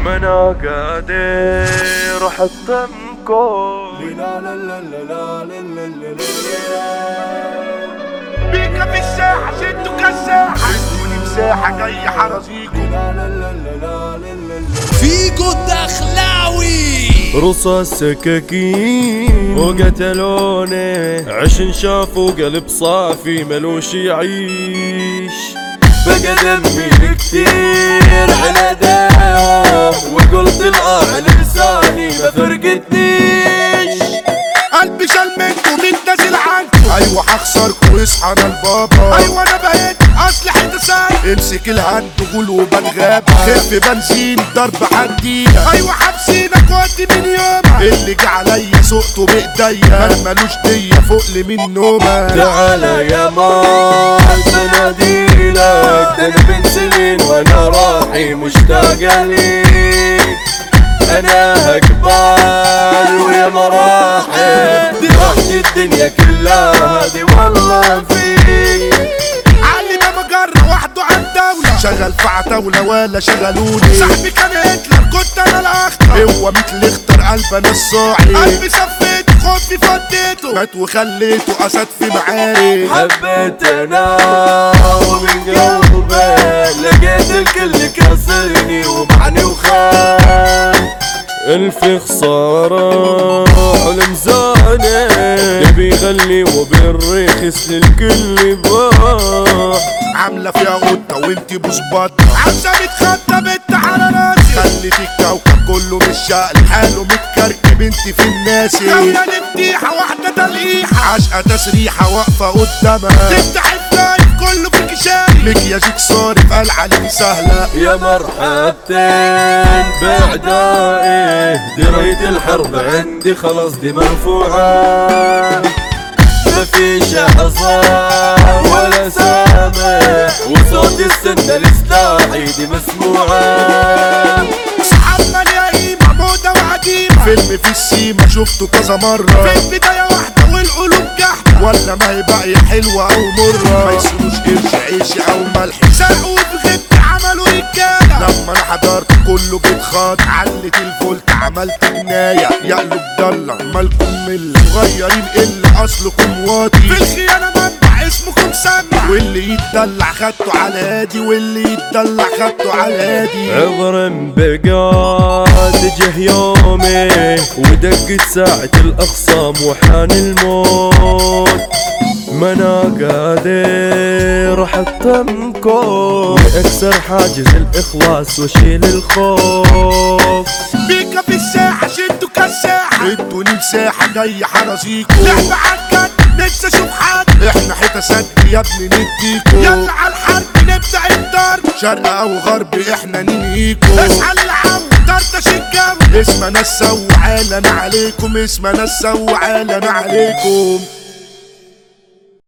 ما انا قادر احطمكم بيكا في الساحة شدوا كالساحة ادوني مساحة جاي حرازيكم فيجو الدخلاوي رصاص سكاكين وقتلوني عشان شافوا قلب صافي ملوش يعيش بقى دمي كتير على داهم وقلت الآه لساني ما فرقتنيش قلبي شال منكم متنازل عنكم ايوه هخسركوا اصحى انا البابا ايوه انا بقيت اسلحة ساي امسك الهند قول وبنغاب خف بنزين ضرب حديدة ايوه حابسينك ودي من يومها اللي جه عليا سقته بايديا من ملوش دية فوق لي من نومة تعالى يا مال بناديلك ده انا من سنين وانا راحي مشتاق ليك انا هقبال ويا مراحل دي راحتي الدنيا كلها دي والله فيك علي ما مجرة وحده عن دولة شغل في عتاولة ولا شغلوني صاحبي كان هتلر كنت انا الاخطر هو مثل اختر قلب انا الصاعي قلبي صفيت خوفي فديته مات وخليته اسد في معارك حبيت انا ومن قلبي لقيت الكل كسرني ومعني وخان الف خسارة حلم زاني يبي يغلي وبالرخص للكل باع عاملة فيها قطة وانتي بصباط عشان اتخطى بنت على راسي خلت الكوكب كله مش شقل حاله متكركب انتي في الناس ناوية لفتيحة واحدة تلقيحة عشقة تسريحة واقفة قدامها تفتح اللايف كله فيك شاي مكياجك صارف قال عليك سهلة يا مرحبتين باعدائي دريت الحرب عندي خلاص دي مرفوعة ما فيش حصان ولا سامع وصوت السنة السلاحي دي مسموعة محمد يا محمودة وعديمة فيلم في السيما شفته كذا مرة في البداية واحدة والقلوب جحدة ولا ما هي باقية حلوة أو مرة ما يسلوش قرش عيش أو ملح سرقوا في غبت عملوا رجالة لما أنا حضرت كله بيتخاط علت الفولت عملت جناية يقلب ضلة مالكم ملة صغيرين إلا أصلكم واطي في الخيانة منبع اسمكم سمع واللي يتدلع خدته على هادي واللي يتدلع خدته على هادي عذر بقات جه يومي ودقت ساعة الأخصام وحان الموت ما انا قادر احطمكم اكسر حاجز الاخلاص واشيل الخوف بيكا في الساحة شدوا كالساحة ادوني مساحة جاي حرازيكو لعبة عالجد نفسي اشوف حد احنا حتة سد يا ابني نديكو يلا على الحرب نبدأ الضرب شرق او غرب احنا ننهيكو اصحى للعو طرطش الجو اسمنا السو عالم عليكم اسمنا السو عالم عليكم